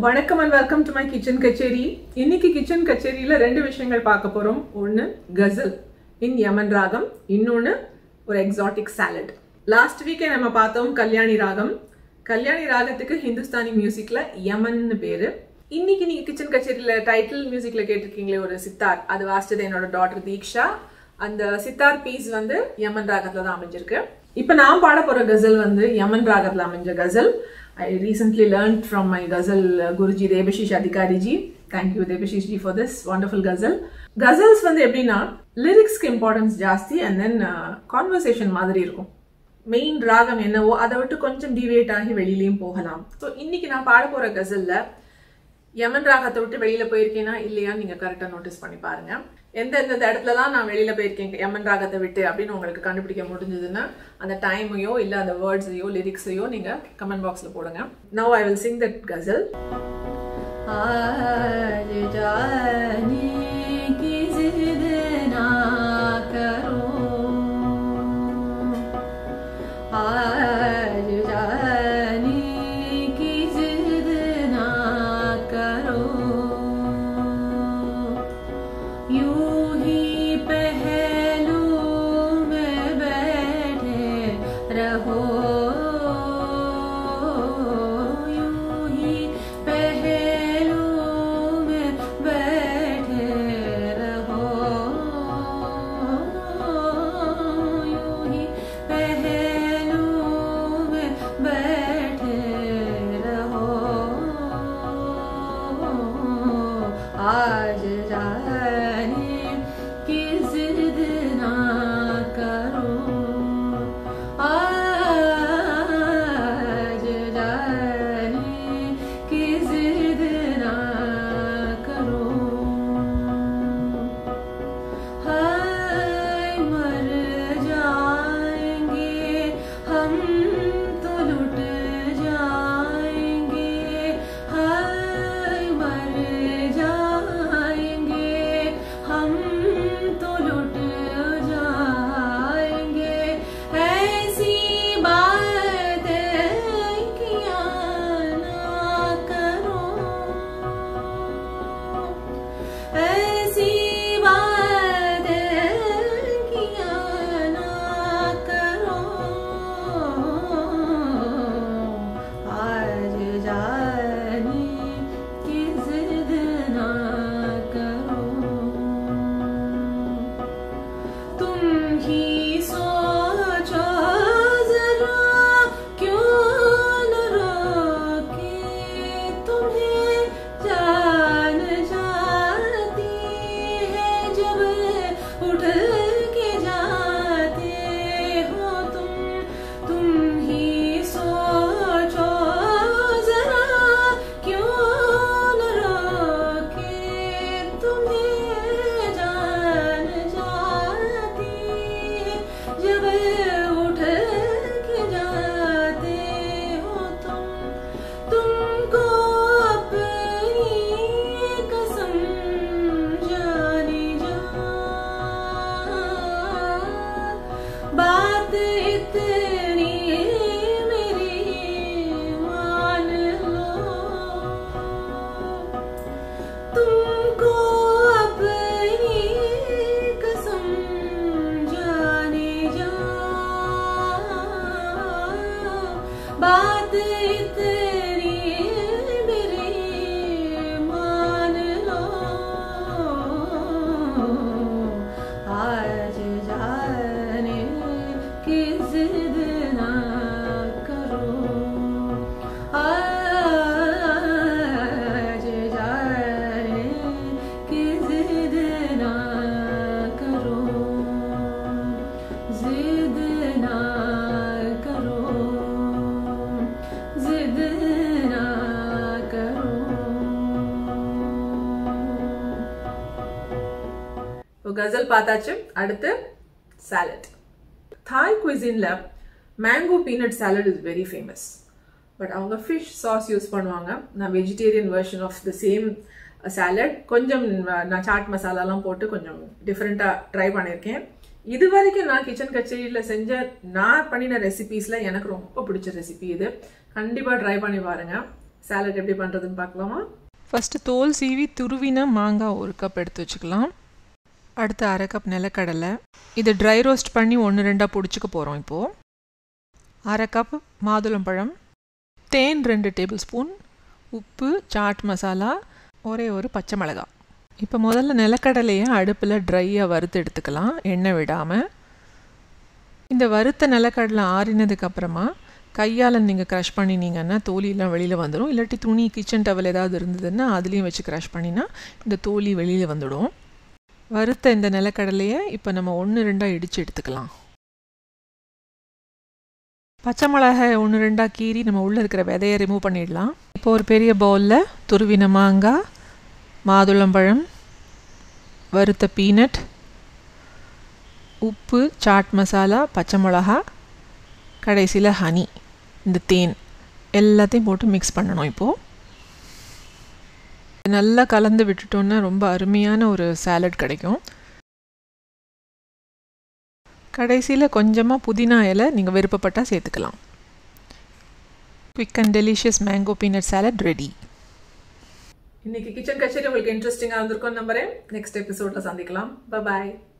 வணக்கம் and welcome to my kitchen Kacheri இன்னைக்கு kitchen கச்சேரியில ரெண்டு விஷயங்கள் பார்க்க போறோம் ஒன்னு கசல் இன் யமன் ராகம் இன்னொன்னு ஒரு எக்ஸாட்டிக் சாலட் லாஸ்ட் வீக்கே நம்ம பார்த்தோம் கல்யாணி ராகம் கல்யாணி ராகத்துக்கு ஹிந்துஸ்தானி மியூசிக்ல யமன்னு பேரு இன்னைக்கு நீங்க கிச்சன் கச்சேரியில டைட்டில் மியூசிக்ல கேட்டிருக்கீங்களே ஒரு சித்தார் அது வாசிச்சது என்னோட டாட்டர் தீக்ஷா அந்த சித்தார் பீஸ் வந்து யமன் ராகத்துல தான் அமைஞ்சிருக்கு இப்ப நான் பாட போற கசல் வந்து யமன் ராகத்துல அமைஞ்ச ghazal I recently learn from my ghazal guruji Debashish Adhikari ji thank you Debashish ji for this wonderful ghazal ghazals வந்து எப்படின்னா லிரிக்ஸ்க்கு இம்பார்ட்டன்ஸ் ஜாஸ்தி அண்ட் தென் கான்வர்சேஷன் மாதிரி இருக்கும் மெயின் ராகம் என்னவோ அதை விட்டு கொஞ்சம் டிவேட் ஆகி வெளியிலயும் போகலாம் ஸோ இன்னைக்கு நான் பாட போற கசல்ல யமன் ராகத்தை விட்டு வெளியில போயிருக்கேனா இல்லையா நீங்க கரெக்டா நோட்டீஸ் பண்ணி பாருங்க எந்த எந்த இடத்துலலாம் நான் வெளியில போயிருக்கேன் யமன் ராகத்தை விட்டு அப்படின்னு உங்களுக்கு கண்டுபிடிக்க முடிஞ்சதுன்னா அந்த டைமையோ இல்ல அந்த வேர்ட்ஸையோ லிரிக்ஸையோ நீங்க கமெண்ட் பாக்ஸ்ல போடுங்க now I will sing that ghazal आज जाने की जिद ना करो आज जाने की जिद ना करो यूं ही पहलू में बैठे रहो यूं ही पहलू में बैठे रहो यूं ही पहलू में बैठे रहो आज जाने की जिद ना करो आज जाने की जिद ना करो हाय मर जाएंगे हम तो लुट जाएंगे हाय मर जाएंगे हम तो लुट जाएंगे ऐसी बात किया ना करो ऐसी बात किया ना करो आज जाने की जिद ना करो तुम ही सोचो जरा क्यों न रोके तुम्हें जान जाती है जब उठ के जाते हो तुम तुम ही सोचो जरा क्यों न रोके तुम्हें जान जाती है जब उठ के जाते हो तुम तुमको अपनी कसम जानी जा बात इतनी मेरी मान लो तुमको अपनी कसम जाने जा बात इतनी मेरी मान लो आज जाने की जिद ना करो आज जाने की जिद ना करो जिद ना करो जिद ना करो கசல் பார்த்தாச்சு அடுத்து சாலட் தாய் குவிசின்ல mango peanut salad is very famous but அவங்க ஃபிஷ் சாஸ் யூஸ் பண்ணுவாங்க நான் vegetarian version of the same salad கொஞ்சம் அஹ், நான் சாட் மசாலாலாம் போட்டு கொஞ்சம் டிஃப்ரெண்ட்டாக ட்ரை பண்ணியிருக்கேன் இது வரைக்கும் நான் கிச்சன் கச்சேரியில் செஞ்ச நான் பண்ணின ரெசிபீஸில் எனக்கு ரொம்ப பிடிச்ச ரெசிபி இது கண்டிப்பாக ட்ரை பண்ணி பாருங்க சாலட் எப்படி பண்ணுறதுன்னு பார்க்கலாமா ஃபஸ்ட்டு தோல் சீவி துருவின மாங்காய் ஒரு கப் எடுத்து வச்சுக்கலாம் அடுத்து அரை கப் நிலக்கடலை இதை ட்ரை ரோஸ்ட் பண்ணி ஒன்று ரெண்டாக பிடிச்சிக்க போகிறோம் இப்போது அரை கப் மாதுளம்பழம் தேன் ரெண்டு டேபிள் ஸ்பூன் உப்பு சாட் மசாலா ஒரே ஒரு பச்சை மிளகாய் இப்போ முதல்ல நிலக்கடலையை அடுப்பில் ட்ரையாக வறுத்து எடுத்துக்கலாம் எண்ணெய் விடாமல் இந்த வறுத்த நிலக்கடலை ஆறினதுக்கு அப்புறமா கையால் நீங்கள் க்ரஷ் பண்ணினீங்கன்னா தோலியெல்லாம் வெளியில் வந்துடும் இல்லாட்டி துணி கிச்சன் டவல் ஏதாவது இருந்ததுன்னா அதுலேயும் வச்சு க்ரஷ் பண்ணினா இந்த தோலி வெளியில் வந்துடும் வறுத்த இந்த நிலக்கடலையை இப்போ நம்ம ஒன்று ரெண்டாக இடித்து எடுத்துக்கலாம் பச்சை மிளகாய் ஒன்று ரெண்டாக கீறி நம்ம உள்ளே இருக்கிற விதையை ரிமூவ் பண்ணிடலாம் இப்போ ஒரு பெரிய பவுலில் துருவின மாங்காய் மாதுளம்பழம் வறுத்த பீனட் உப்பு சாட் மசாலா பச்சை மிளகா கடைசியில் ஹனி இந்த தேன் எல்லாத்தையும் போட்டு மிக்ஸ் பண்ணணும் இப்போது நல்லா கலந்து விட்டுட்டோன்னா ரொம்ப அருமையான ஒரு சாலட் கிடைக்கும் கடைசியில் கொஞ்சமாக புதினா இலை நீங்கள் விருப்பப்பட்டால் சேர்த்துக்கலாம் quick and delicious mango peanut salad ready இன்னைக்கு கிச்சன் கச்சேரி உங்களுக்கு இன்ட்ரெஸ்டிங்காக இருந்திருக்கும் நம்புறேன் நெக்ஸ்ட் எபிசோட்ல சந்திக்கலாம் பாய்